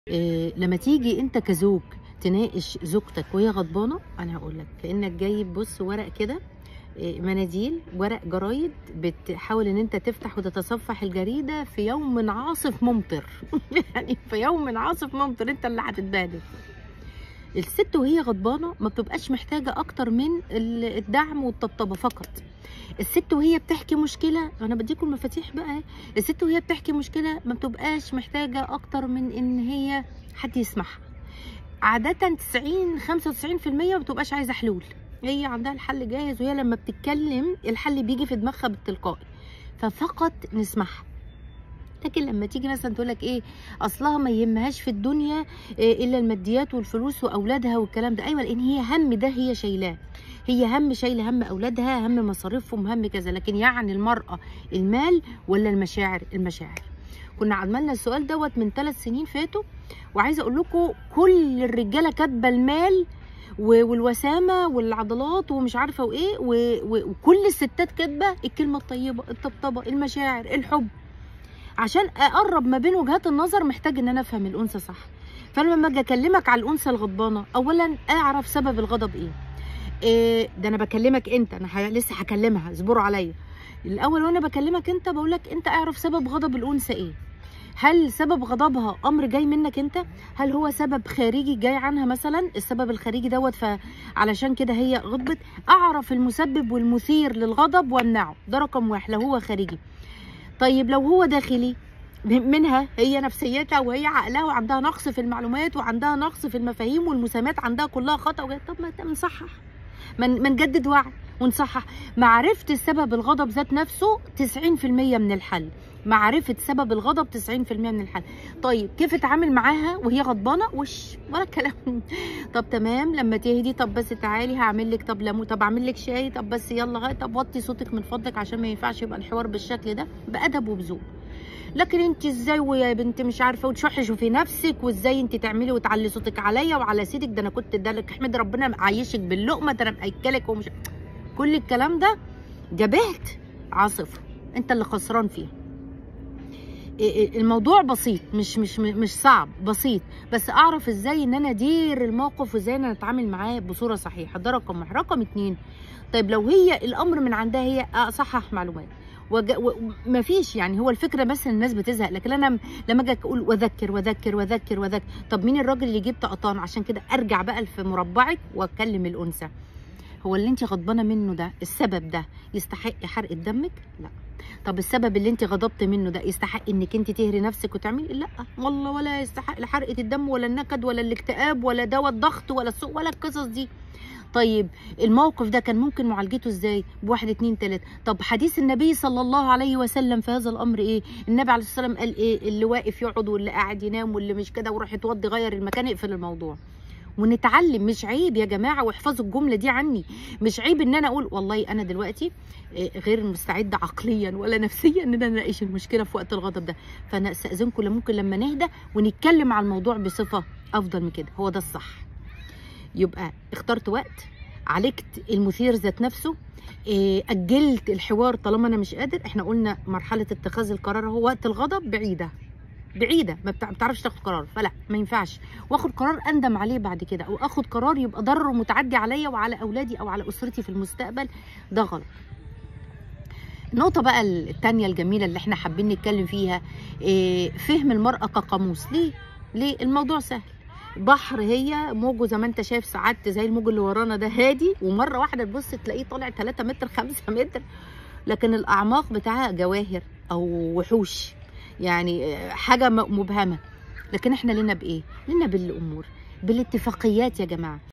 آآ لمّا تيجي أنت كزوج تناقش زوجتك وهي غضبانة، أنا هاقول لك كأنك جايب بُص ورق كده آآ مناديل، ورق جرايد بتحاول إن أنت تفتح وتتصفح الجريدة في يوم عاصف ممطر يعني في يوم عاصف ممطر أنت اللي هتتبهدل. الست وهي غضبانة ما بتبقاش محتاجة أكتر من ال الدعم والطبطبة فقط. الست وهي بتحكي مشكلة أنا بادّيكم المفاتيح بقى أهي، الست وهي بتحكي مشكلة ما بتبقاش محتاجة أكتر من إن هي حد يسمعها. عادةً 90 95% ما بتبقاش عايزة حلول، هي عندها الحل جاهز وهي لمّا بتتكلم الحل بييجي في دماغها بالتلقائي، ففقط نسمعها. لكن لمّا تيجي مثلًا تقول لك إيه، أصلها ما يهمهاش في الدنيا آآ إلا الماديات والفلوس وأولادها والكلام ده، أيوه لإن هي هَم ده هي شايلاه، هي هَم شايلة هَم أولادها، هَم مصاريفهم، هَم كذا، لكن يعني المرأة المال والّا المشاعر؟ المشاعر. كنا عملنا السؤال دوّة من 3 سنين فاتوا، وعايزة أقول لكم كل الرجالة كاتبة المال و والوسامة والعضلات ومش عارفة وإيه، و و وكل الستات كاتبة الكلمة الطيبة، الطبطبة، المشاعر، الحب. عشان أقرّب ما بين وجهات النظر محتاج إن أنا أفهم الأنثى صح. فأنا لمّا آجي أكلمك على الأنثى الغضبانة، أولًا أعرف سبب الغضب إيه. آآ ده أنا باكلمك أنت، أنا ه لسه هاكلمها اصبروا عليَّ. الأول وأنا باكلمك أنت باقول لك أنت اعرف سبب غضب الأنثى إيه. هل سبب غضبها أمر جاي منك أنت؟ هل هو سبب خارجي جاي عنها مثلًا، السبب الخارجي دوّة فعلشان كده هي غضبت؟ أعرف المسبب والمثير للغضب وامنعه، ده رقم 1 لو هو خارجي. طيب لو هو داخلي م منها هي نفسيتها وهي عقلها وعندها نقص في المعلومات وعندها نقص في المفاهيم والمسامات عندها كلها خطأ وج طب ما ما نصحح، ما ن ما نجدد وعي ونصحح. معرفة السبب الغضب ذات نفسه 90% من الحل، معرفة سبب الغضب 90% من الحل. طيب كيف أتعامل معاها وهي غضبانة؟ وِش ولا كلام. طب تمام لمّا تهدي، طب بس تعالي هاعمل لِك طب ليمون، طب أعمل لِك شاي، طب بس يالّا غ طب وطّي صوتِك من فضلِك عشان ما ينفعش يبقى الحوار بالشكل ده، بأدب وبذوق. لكن أنتِ إزاي ويا بنت مش عارفة وتشُحّي شوفي نفسِك وإزاي أنتِ تعملي وتعلّي صوتِك عليَّ وعلى سيدِك، ده أنا كنت ده لِك احمدي ربنا معيّشِك باللقمة، ده أنا مأكّلِك ومش كل الكلام ده جبهت عاصفة، أنت اللي خسران فيها. آآ الموضوع بسيط مش مش مش صعب، بسيط، بس أعرف إزاي إن أنا أدير الموقف وإزاي إن أنا أتعامل معاه بصورة صحيحة، ده رقم 1. رقم 2 طيب لو هي الأمر من عندها هي أصحّح معلومات وج و ما فيش يعني هو الفكرة بس إن الناس بتزهق، لكن أنا لمّا آجي أقول وأذكّر، وأذكّر، وأذكّر، وأذكّر، طب مين الراجل اللي يجيب طقطان؟ عشان كده أرجع بقى في مربعِك وأكلم الأنثى. هو اللي أنتِ غضبانة منه ده، السبب ده يستحق حرقة دمِك؟ لأ. طب السبب اللي أنتِ غضبتِ منه ده يستحق إنِك أنتِ تهري نفسِك وتعملي؟ لأ، والله ولا يستحق لا حرقة الدم ولا النكد ولا الاكتئاب ولا دوا الضغط ولا الس ولا القصص دي. طيب الموقف ده كان ممكن معالجته إزاي؟ ب1، 2، 3 طب حديث النبي صلى الله عليه وسلم في هذا الأمر إيه؟ النبي عليه الصلاة والسلام قال إيه؟ اللي واقف يقعد واللي قاعد ينام واللي مش كده وروح اتوضي غيّر المكان اقفل الموضوع. ونتعلم مش عيب يا جماعة واحفظوا الجملة دي عني، مش عيب إن أنا أقول والله أنا دلوقتي آآ غير مستعدة عقليًا ولا نفسيًا إن أنا أناقش المشكلة في وقت الغضب ده، فأنا أستأذنكم ممكن لمّا نهدى ونتكلم على الموضوع بصفة أفضل من كده، هو ده الصح. يبقى اخترت وقت، عالجت المثير ذات نفسه، آآ أجّلت الحوار طالما أنا مش قادر، إحنا قلنا مرحلة اتخاذ القرار أهو وقت الغضب بعيدة، بعيدة ما بتع بتعرفش تاخد قرار، فلأ ما ينفعش، وآخد قرار أندم عليه بعد كده، أو آخد قرار يبقى ضرره متعدي عليَّ وعلى أولادي أو على أسرتي في المستقبل، ده غلط. النقطة بقى التانية الجميلة اللي إحنا حابين نتكلم فيها، آآ فهم المرأة كقاموس، ليه؟ ليه؟ الموضوع سهل. بحر هي موجه زي ما أنت شايف ساعات زي الموج اللي ورانا ده هادي، ومرة واحدة تبُص تلاقيه طالع 3 متر، 5 متر، لكن الأعماق بتاعها جواهر أو وحوش، يعني حاجة م مبهمة. لكن إحنا لينا بإيه؟ لينا بالأمور، بالاتفاقيات يا جماعة.